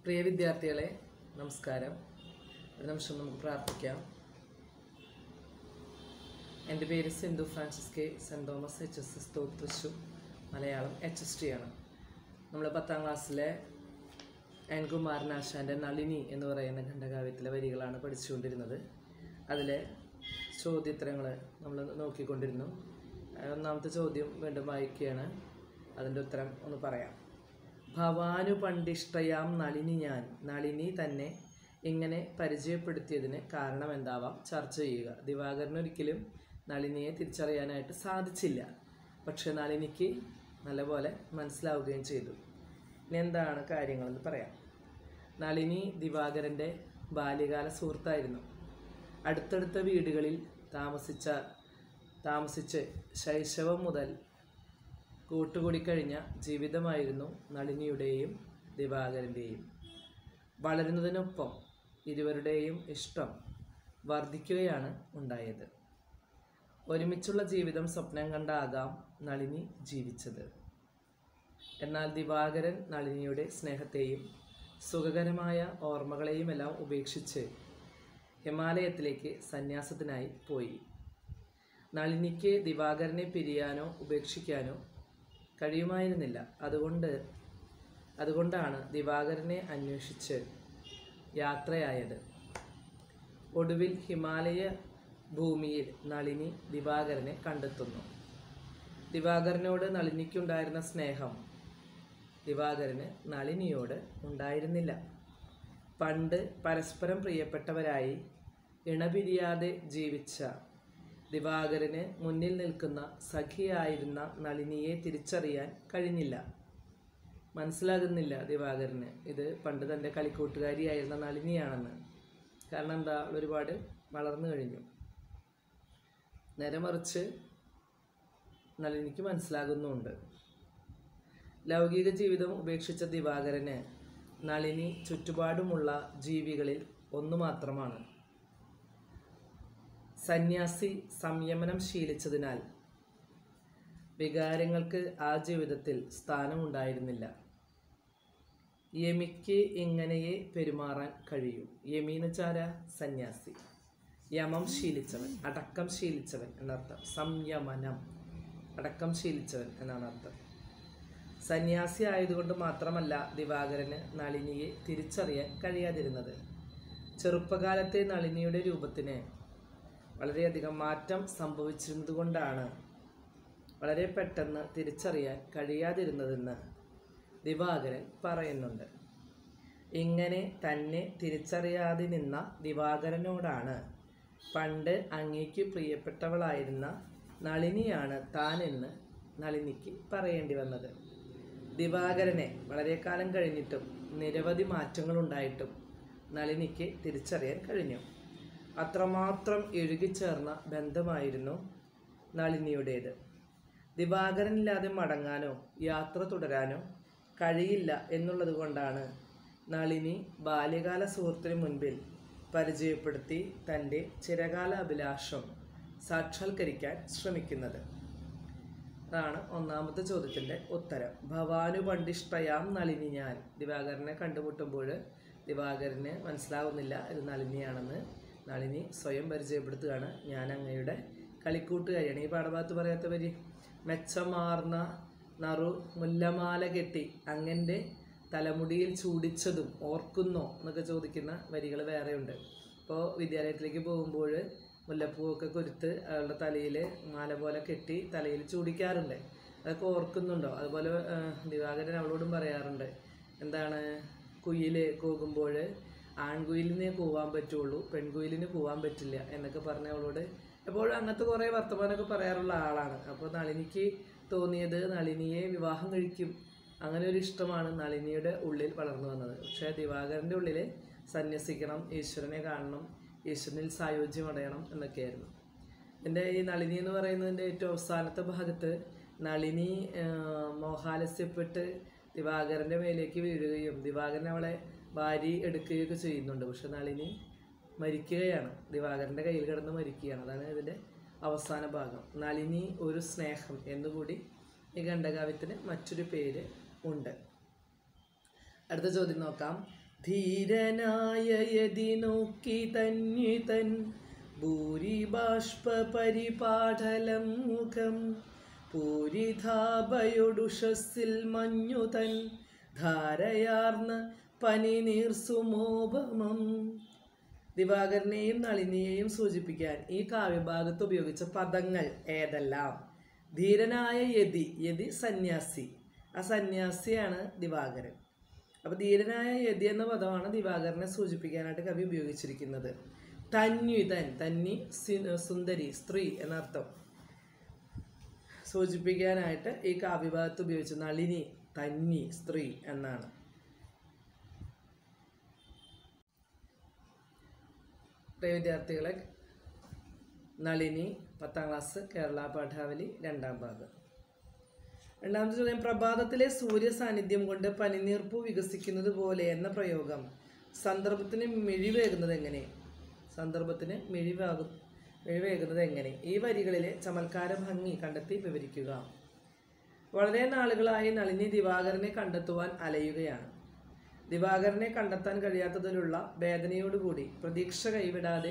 പ്രിയ വിദ്യാർത്ഥികളെ നമസ്കാരം ഒരു നിമിഷം നമുക്ക് പ്രാർത്ഥിക്കാം എൻ്റെ പേര് Sindhu Francis K Saint Thomas H S S Thope Thrissur Malayalam H S T ആണ് നമ്മൾ പത്താം ക്ലാസ്സിലെ എൻ കുമാരനാശാൻ്റെ നളിനി എന്ന് പറയുന്ന ഖണ്ഡകാവ്യത്തിലെ വരികളാണ് പഠിച്ചുകൊണ്ടിരുന്നത് അതിലെ ചോദ്യോത്തരങ്ങൾ നമ്മൾ നോക്കിക്കൊണ്ടിരുന്നു ആ, ഒന്നാമത്തെ ചോദ്യം വീണ്ടും വായിക്കുകയാണ് അതിൻ്റെ ഉത്തരം ഒന്ന് പറയാം ഭവാനു പണ്ടിഷ്ടയാം നളിനി ഞാൻ നളിനി തന്നെ ഇങ്ങനെ പരിചയപ്പെടുത്തിയതിന് കാരണം എന്താവാം ചർച്ച ചെയ്യുക ദിവാകരന് ഒരിക്കലും നളിനിയെ തിരിച്ചറിയാനായിട്ട് സാധിച്ചില്ല പക്ഷെ നളിനിക്ക് നല്ലപോലെ മനസ്സിലാവുകയും ചെയ്തു ഇനി എന്താണ് കാര്യങ്ങളെന്ന് പറയാം നളിനി ദിവാകരൻ്റെ ബാല്യകാല സുഹൃത്തായിരുന്നു അടുത്തടുത്ത വീടുകളിൽ താമസിച്ച താമസിച്ച് ശൈശവം മുതൽ കൂട്ടുകൂടിക്കഴിഞ്ഞ ജീവിതമായിരുന്നു നളിനിയുടെയും ദിവാകരൻ്റെയും വളരുന്നതിനൊപ്പം ഇരുവരുടെയും ഇഷ്ടം വർദ്ധിക്കുകയാണ് ഉണ്ടായത് ഒരുമിച്ചുള്ള ജീവിതം സ്വപ്നം കണ്ടാകാം നളിനി ജീവിച്ചത് എന്നാൽ ദിവാകരൻ നളിനിയുടെ സ്നേഹത്തെയും സുഖകരമായ ഓർമ്മകളെയുമെല്ലാം ഉപേക്ഷിച്ച് ഹിമാലയത്തിലേക്ക് സന്യാസത്തിനായി പോയി നളിനിക്ക് ദിവാകരനെ പിരിയാനോ ഉപേക്ഷിക്കാനോ കഴിയുമായിരുന്നില്ല അതുകൊണ്ട് അതുകൊണ്ടാണ് ദിവാകരനെ അന്വേഷിച്ച് യാത്രയായത് ഒടുവിൽ ഹിമാലയ ഭൂമിയിൽ നളിനി ദിവാകരനെ കണ്ടെത്തുന്നു ദിവാകരനോട് നളിനിക്കുണ്ടായിരുന്ന സ്നേഹം ദിവാകരന് നളിനിയോട് ഉണ്ടായിരുന്നില്ല പണ്ട് പരസ്പരം പ്രിയപ്പെട്ടവരായി ഇണപിരിയാതെ ജീവിച്ച ദിവാകരന് മുന്നിൽ നിൽക്കുന്ന സഖിയായിരുന്ന നളിനിയെ തിരിച്ചറിയാൻ കഴിഞ്ഞില്ല മനസ്സിലാകുന്നില്ല ദിവാകരന് ഇത് പണ്ട് തൻ്റെ കളിക്കൂട്ടുകാരിയായിരുന്ന നളിനിയാണെന്ന് കാരണം എന്താ അവൾ ഒരുപാട് വളർന്നു കഴിഞ്ഞു നേരെ മറിച്ച് നളിനിക്ക് മനസ്സിലാകുന്നുമുണ്ട് ലൗകിക ജീവിതം ഉപേക്ഷിച്ച ദിവാകരന് നളിനി ചുറ്റുപാടുമുള്ള ജീവികളിൽ ഒന്നു മാത്രമാണ് സന്യാസി സംയമനം ശീലിച്ചതിനാൽ വികാരങ്ങൾക്ക് ആ ജീവിതത്തിൽ സ്ഥാനമുണ്ടായിരുന്നില്ല യമിക്ക് ഇങ്ങനെയേ പെരുമാറാൻ കഴിയൂ യമീന്ന് ചാര സന്യാസി യമം ശീലിച്ചവൻ അടക്കം ശീലിച്ചവൻ എന്നർത്ഥം സംയമനം അടക്കം ശീലിച്ചവൻ എന്നാണ് അർത്ഥം സന്യാസി ആയതുകൊണ്ട് മാത്രമല്ല ദിവാകരന് നളിനിയെ തിരിച്ചറിയാൻ കഴിയാതിരുന്നത് ചെറുപ്പകാലത്തെ നളിനിയുടെ രൂപത്തിന് വളരെയധികം മാറ്റം സംഭവിച്ചിരുന്നതുകൊണ്ടാണ് വളരെ പെട്ടെന്ന് തിരിച്ചറിയാൻ കഴിയാതിരുന്നതെന്ന് ദിവാകരൻ പറയുന്നുണ്ട് ഇങ്ങനെ തന്നെ തിരിച്ചറിയാതെ നിന്ന ദിവാകരനോടാണ് പണ്ട് അങ്ങേക്ക് പ്രിയപ്പെട്ടവളായിരുന്ന നളിനിയാണ് താനെന്ന് നളിനിക്ക് പറയേണ്ടി വന്നത് ദിവാകരനെ വളരെ കാലം കഴിഞ്ഞിട്ടും നിരവധി മാറ്റങ്ങളുണ്ടായിട്ടും നളിനിക്ക് തിരിച്ചറിയാൻ കഴിഞ്ഞു അത്രമാത്രം ഇഴുകിച്ചേർന്ന ബന്ധമായിരുന്നു നളിനിയുടേത് ദിവാകരനില്ലാതെ മടങ്ങാനോ യാത്ര തുടരാനോ കഴിയില്ല എന്നുള്ളത് കൊണ്ടാണ് നളിനി ബാല്യകാല സുഹൃത്തിന് മുൻപിൽ പരിചയപ്പെടുത്തി തൻ്റെ ചിരകാല അഭിലാഷം സാക്ഷാത്കരിക്കാൻ ശ്രമിക്കുന്നത് അതാണ് ഒന്നാമത്തെ ചോദ്യത്തിൻ്റെ ഉത്തരം ഭവാനു പണ്ടിഷ്ടയാം നളിനി ഞാൻ ദിവാകരനെ കണ്ടുമുട്ടുമ്പോൾ ദിവാകരന് മനസ്സിലാവുന്നില്ല ഇത് നളിനിയാണെന്ന് നളിനി സ്വയം പരിചയപ്പെടുത്തുകയാണ് ഞാൻ അങ്ങയുടെ കളിക്കൂട്ടുകാരിയാണ് ഈ പാഠഭാഗത്ത് പറയാത്ത വരി മെച്ചമാർന്ന നറു മുല്ലമാല കെട്ടി അങ്ങൻ്റെ തലമുടിയിൽ ചൂടിച്ചതും ഓർക്കുന്നോ എന്നൊക്കെ ചോദിക്കുന്ന വരികൾ വേറെയുണ്ട് ഇപ്പോൾ വിദ്യാലയത്തിലേക്ക് പോകുമ്പോൾ മുല്ലപ്പൂവൊക്കെ കൊരുത്ത് അയാളുടെ തലയിൽ മാല പോലെ കെട്ടി തലയിൽ ചൂടിക്കാറുണ്ട് അതൊക്കെ ഓർക്കുന്നുണ്ടോ അതുപോലെ ആ, ദിവാകരൻ അവളോടും പറയാറുണ്ട് എന്താണ് കുയിൽ കൂകുമ്പോൾ ആൺകുയിലിനെ കൂവാൻ പറ്റുള്ളൂ പെൺകുയിലിന് കൂവാൻ പറ്റില്ല എന്നൊക്കെ പറഞ്ഞ അവളോട് എപ്പോഴും അങ്ങനത്തെ കുറേ വർത്തമാനമൊക്കെ പറയാറുള്ള ആളാണ് അപ്പോൾ നളിനിക്ക് തോന്നിയത് നളിനിയെ വിവാഹം കഴിക്കും അങ്ങനെ ഒരു ഇഷ്ടമാണ് നളിനിയുടെ ഉള്ളിൽ വളർന്നു വന്നത് പക്ഷേ ദിവാകരൻ്റെ ഉള്ളിൽ സന്യസിക്കണം ഈശ്വരനെ കാണണം ഈശ്വരനിൽ സായുജ്യം അടയണം എന്നൊക്കെയായിരുന്നു എൻ്റെ ഈ നളിനി എന്ന് പറയുന്നതിൻ്റെ ഏറ്റവും അവസാനത്തെ ഭാഗത്ത് നളിനി ആ, മോഹാലസ്യപ്പെട്ട് ദിവാകരൻ്റെ മേലേക്ക് വീഴുകയും ദിവാകരൻ അവളെ വാരി എടുക്കുകയൊക്കെ ചെയ്യുന്നുണ്ട് പക്ഷെ നളിനി മരിക്കുകയാണ് ദിവാകരൻ്റെ കയ്യിൽ കിടന്ന് മരിക്കുകയാണ് അതാണ് ഇതിൻ്റെ അവസാന ഭാഗം നളിനി ഒരു സ്നേഹം എന്നുകൂടി ഈ ഖണ്ഡകാവ്യത്തിന് മറ്റൊരു പേര് ഉണ്ട് അടുത്ത ചോദ്യം നോക്കാം ധീരനായ യതി നോക്കി തന്യുതൻ ഭൂരിബാഷ്പ പരിപാടലം മുഖം പൂരിധാപയൊടുഷസ്സിൽ മഞ്ഞുതൻ ധാരയാർന്ന പനിനീർ സുമോപമം ദിവാകരനെയും നളിനിയെയും സൂചിപ്പിക്കാൻ ഈ കാവ്യഭാഗത്ത് ഉപയോഗിച്ച പദങ്ങൾ ഏതെല്ലാം ധീരനായ യതി യതി സന്യാസി ആ സന്യാസിയാണ് ദിവാകരൻ അപ്പോൾ ധീരനായ യതി എന്ന പദമാണ് ദിവാകരനെ സൂചിപ്പിക്കാനായിട്ട് കവി ഉപയോഗിച്ചിരിക്കുന്നത് തന്യുതൻ തന്നി സി- സുന്ദരി സ്ത്രീ എന്നർത്ഥം സൂചിപ്പിക്കാനായിട്ട് ഈ കാവ്യഭാഗത്ത് ഉപയോഗിച്ച നളിനി തന്നി സ്ത്രീ എന്നാണ് പ്രിയ വിദ്യാർത്ഥികളെ നളിനി പത്താം ക്ലാസ് കേരള പാഠാവലി രണ്ടാം ഭാഗം രണ്ടാമത്തെ ചോദ്യം പ്രഭാതത്തിലെ സൂര്യ സാന്നിധ്യം കൊണ്ട് പനിനീർപ്പൂ വികസിക്കുന്നത് പോലെ എന്ന പ്രയോഗം സന്ദർഭത്തിന് മിഴിവേകുന്നത് എങ്ങനെ സന്ദർഭത്തിന് മിഴിവാകും മിഴിവേകുന്നത് എങ്ങനെ ഈ വരികളിലെ ചമൽക്കാര ഭംഗി കണ്ടെത്തി വിവരിക്കുക വളരെ നാളുകളായി നളിനി ദിവാകരനെ കണ്ടെത്തുവാൻ അലയുകയാണ് ദിവാകരനെ കണ്ടെത്താൻ കഴിയാത്തതിലുള്ള വേദനയോടുകൂടി പ്രതീക്ഷ കൈവിടാതെ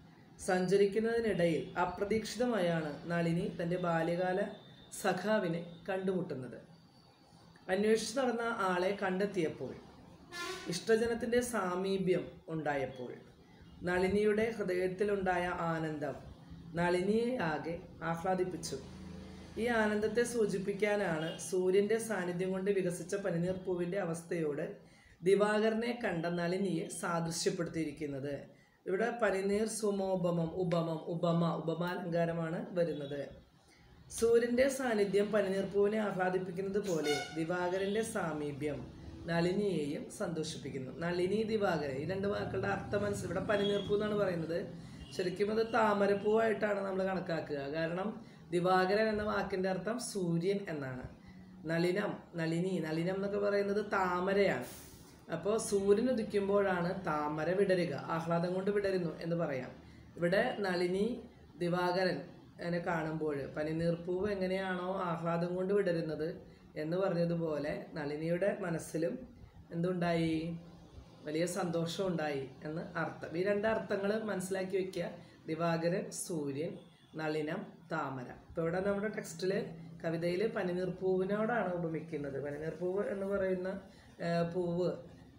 സഞ്ചരിക്കുന്നതിനിടയിൽ അപ്രതീക്ഷിതമായാണ് നളിനി തൻ്റെ ബാല്യകാല സഖാവിനെ കണ്ടുമുട്ടുന്നത് അന്വേഷിച്ച് നടന്ന ആളെ കണ്ടെത്തിയപ്പോൾ ഇഷ്ടജനത്തിൻ്റെ സാമീപ്യം ഉണ്ടായപ്പോൾ നളിനിയുടെ ഹൃദയത്തിലുണ്ടായ ആനന്ദം നളിനിയെ ആകെ ആഹ്ലാദിപ്പിച്ചു ഈ ആനന്ദത്തെ സൂചിപ്പിക്കാനാണ് സൂര്യൻ്റെ സാന്നിധ്യം കൊണ്ട് വികസിച്ച പനിനീർ പൂവിൻ്റെ അവസ്ഥയോട് ദിവാകരനെ കണ്ട നളിനിയെ സാദൃശ്യപ്പെടുത്തിയിരിക്കുന്നത് ഇവിടെ പനിനീർ സുമോപമം ഉപമം ഉപമ ഉപമാലങ്കാരമാണ് വരുന്നത് സൂര്യന്റെ സാന്നിധ്യം പനിനീർപ്പൂവിനെ ആഹ്ലാദിപ്പിക്കുന്നത് പോലെ ദിവാകരന്റെ സാമീപ്യം നളിനിയെയും സന്തോഷിപ്പിക്കുന്നു നളിനി ദിവാകരൻ ഈ രണ്ട് വാക്കുകളുടെ അർത്ഥം മനസ്സിൽ ഇവിടെ പനിനീർപ്പൂ എന്നാണ് പറയുന്നത് ശരിക്കും അത് താമരപ്പൂവായിട്ടാണ് നമ്മൾ കണക്കാക്കുക കാരണം ദിവാകരൻ എന്ന വാക്കിന്റെ അർത്ഥം സൂര്യൻ എന്നാണ് നളിനം നളിനി നളിനം എന്നൊക്കെ പറയുന്നത് താമരയാണ് അപ്പോൾ സൂര്യൻ ഉദിക്കുമ്പോഴാണ് താമര വിടരുക ആഹ്ലാദം കൊണ്ട് വിടരുന്നു എന്ന് പറയാം ഇവിടെ നളിനി ദിവാകരൻ എന്നെ കാണുമ്പോൾ പനിനീർപ്പൂവ് എങ്ങനെയാണോ ആഹ്ലാദം കൊണ്ട് വിടരുന്നത് എന്ന് പറഞ്ഞതുപോലെ നളിനിയുടെ മനസ്സിലും എന്തുണ്ടായി വലിയ സന്തോഷം ഉണ്ടായി എന്ന് അർത്ഥം ഈ രണ്ട് അർത്ഥങ്ങൾ മനസ്സിലാക്കി വെക്കുക ദിവാകരൻ സൂര്യൻ നളിനം താമര ഇപ്പോൾ ഇവിടെ നമ്മുടെ ടെക്സ്റ്റിൽ കവിതയിൽ പനിനീർപ്പൂവിനോടാണ് ഉപമിക്കുന്നത് പനിനീർപ്പൂവ് എന്ന് പറയുന്ന ആ, പൂവ്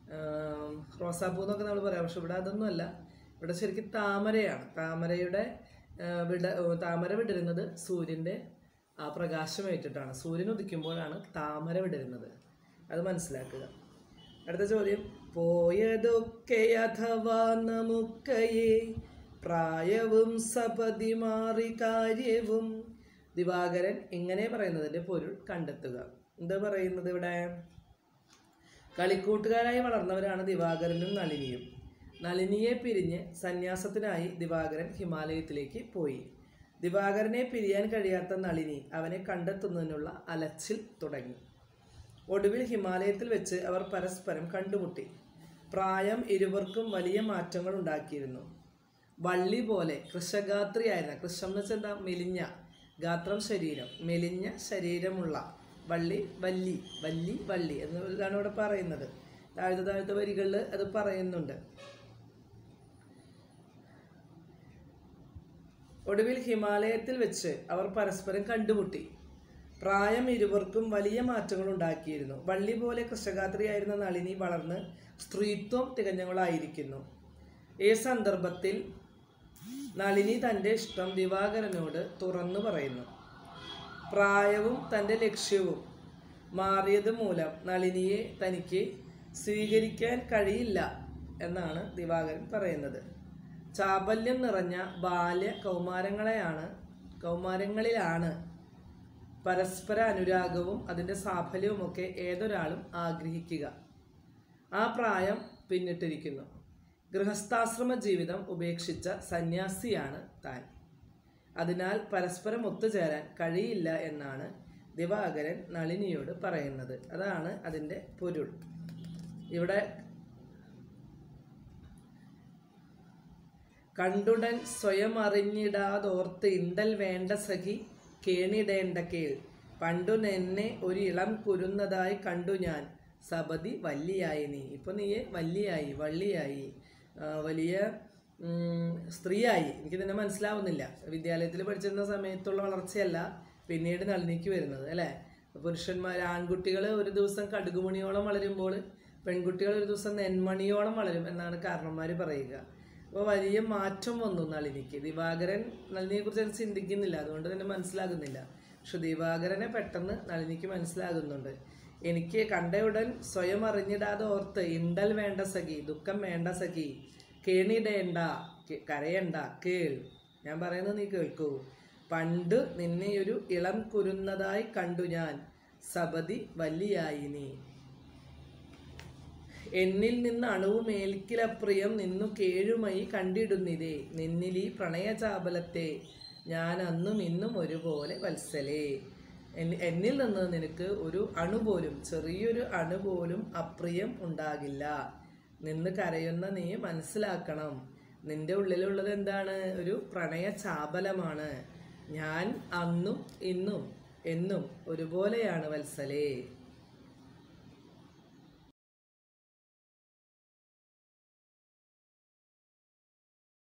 ആം, റോസാപ്പൂ എന്നൊക്കെ നമ്മൾ പറയാം പക്ഷെ ഇവിടെ അതൊന്നുമല്ല ഇവിടെ ശരിക്കും താമരയാണ് താമരയുടെ ആ, വിട ഓ, താമര വിടരുന്നത് സൂര്യൻ്റെ ആ പ്രകാശം ഏറ്റിട്ടാണ് സൂര്യൻ ഉദിക്കുമ്പോഴാണ് താമര വിടരുന്നത് അത് മനസ്സിലാക്കുക അടുത്ത ചോദ്യം പോയതൊക്കെ അഥവാ നമുക്കയെ പ്രായവും സപതി മാറി കാര്യവും ദിവാകരൻ ഇങ്ങനെ പറയുന്നതിൻ്റെ പൊരുൾ കണ്ടെത്തുക എന്താ പറയുന്നത് ഇവിടെ കളിക്കൂട്ടുകാരായി വളർന്നവരാണ് ദിവാകരനും നളിനിയും നളിനിയെ പിരിഞ്ഞ് സന്യാസത്തിനായി ദിവാകരൻ ഹിമാലയത്തിലേക്ക് പോയി ദിവാകരനെ പിരിയാൻ കഴിയാത്ത നളിനി അവനെ കണ്ടെത്തുന്നതിനുള്ള അലച്ചിൽ തുടങ്ങി ഒടുവിൽ ഹിമാലയത്തിൽ വെച്ച് അവർ പരസ്പരം കണ്ടുമുട്ടി പ്രായം ഇരുവർക്കും വലിയ മാറ്റങ്ങൾ ഉണ്ടാക്കിയിരുന്നു വള്ളി പോലെ കൃഷഗാത്രിയായിരുന്ന കൃഷം എന്ന് വെച്ചാൽ എന്താ മെലിഞ്ഞ ഗാത്രം ശരീരം മെലിഞ്ഞ ശരീരമുള്ള വള്ളി വല്ലി വല്ലി വള്ളി എന്നതാണ് ഇവിടെ പറയുന്നത് താഴ്ത്ത താഴ്ത്ത വരികളിൽ അത് പറയുന്നുണ്ട് ഒടുവിൽ ഹിമാലയത്തിൽ വെച്ച് അവർ പരസ്പരം കണ്ടുമുട്ടി പ്രായം ഇരുവർക്കും വലിയ മാറ്റങ്ങൾ ഉണ്ടാക്കിയിരുന്നു വള്ളി പോലെ കൃഷഗാത്രിയായിരുന്ന നളിനി വളർന്ന് സ്ത്രീത്വം തികഞ്ഞവളായിരിക്കുന്നു ഈ സന്ദർഭത്തിൽ നളിനി തൻ്റെ ഇഷ്ടം ദിവാകരനോട് തുറന്നു പറയുന്നു പ്രായവും തൻ്റെ ലക്ഷ്യവും മാറിയത് മൂലം നളിനിയെ തനിക്ക് സ്വീകരിക്കാൻ കഴിയില്ല എന്നാണ് ദിവാകരൻ പറയുന്നത് ചാബല്യം നിറഞ്ഞ ബാല്യ കൗമാരങ്ങളെയാണ് കൗമാരങ്ങളിലാണ് പരസ്പര അനുരാഗവും അതിൻ്റെ സാഫല്യവുമൊക്കെ ഏതൊരാളും ആഗ്രഹിക്കുക ആ പ്രായം പിന്നിട്ടിരിക്കുന്നു ഗൃഹസ്ഥാശ്രമ ജീവിതം ഉപേക്ഷിച്ച സന്യാസിയാണ് താൻ അതിനാൽ പരസ്പരം ഒത്തുചേരാൻ കഴിയില്ല എന്നാണ് ദിവാകരൻ നളിനിയോട് പറയുന്നത് അതാണ് അതിൻ്റെ പൊരുൾ ഇവിടെ കണ്ടുടൻ സ്വയം അറിഞ്ഞിടാതോർത്ത് ഇണ്ടൽ വേണ്ട സഖി കേണിടേണ്ട കേൾ പണ്ടു എന്നെ ഒരു ഇളം കുരുന്നതായി കണ്ടു ഞാൻ സബതി വല്ലിയായി നീ ഇപ്പൊ നീ വല്ലിയായി വള്ളിയായി ആ, വലിയ ഉം, സ്ത്രീയായി എനിക്ക് നിന്നെ മനസ്സിലാവുന്നില്ല വിദ്യാലയത്തിൽ പഠിച്ചിരുന്ന സമയത്തുള്ള വളർച്ചയല്ല പിന്നീട് നളിനിക്ക് വരുന്നത് അല്ലേ പുരുഷന്മാർ ആൺകുട്ടികൾ ഒരു ദിവസം കടുകുമണിയോളം വളരുമ്പോൾ പെൺകുട്ടികൾ ഒരു ദിവസം നെന്മണിയോളം വളരും എന്നാണ് കാരണന്മാർ പറയുക അപ്പോൾ വലിയ മാറ്റം വന്നു നളിനിക്ക് ദിവാകരൻ നളിനിയെ കുറിച്ച് ചിന്തിക്കുന്നില്ല അതുകൊണ്ട് തന്നെ മനസ്സിലാകുന്നില്ല പക്ഷെ ദിവാകരനെ പെട്ടെന്ന് നളിനിക്ക് മനസ്സിലാകുന്നുണ്ട് എനിക്ക് കണ്ടയുടൻ സ്വയം അറിഞ്ഞിടാതെ ഓർത്ത് ഇണ്ടൽ വേണ്ട സഖി ദുഃഖം വേണ്ട സഖി കേണിടേണ്ട കെ- കരയണ്ട കേൾ ഞാൻ പറയുന്നത് നീ കേൾക്കൂ പണ്ട് നിന്നെ ഒരു ഇളം കുരുന്നതായി കണ്ടു ഞാൻ സബതി വല്ലിയായി നീ എന്നിൽ നിന്ന് അണുവും ഏൽക്കിലപ്രിയം നിന്നു കേഴുമയി കണ്ടിടുന്നിതേ നിന്നിലീ പ്രണയചാപലത്തെ ഞാൻ അന്നും ഇന്നും ഒരുപോലെ വത്സലേ എൻ- എന്നിൽ നിന്ന് നിനക്ക് ഒരു അണു പോലും ചെറിയൊരു അണു പോലും അപ്രിയം ഉണ്ടാകില്ല നിന്ന് കരയുന്ന നീ മനസ്സിലാക്കണം നിന്റെ ഉള്ളിലുള്ളത് എന്താണ് ഒരു പ്രണയ ചാപലമാണ് ഞാൻ അന്നും ഇന്നും എന്നും ഒരുപോലെയാണ് വത്സലേ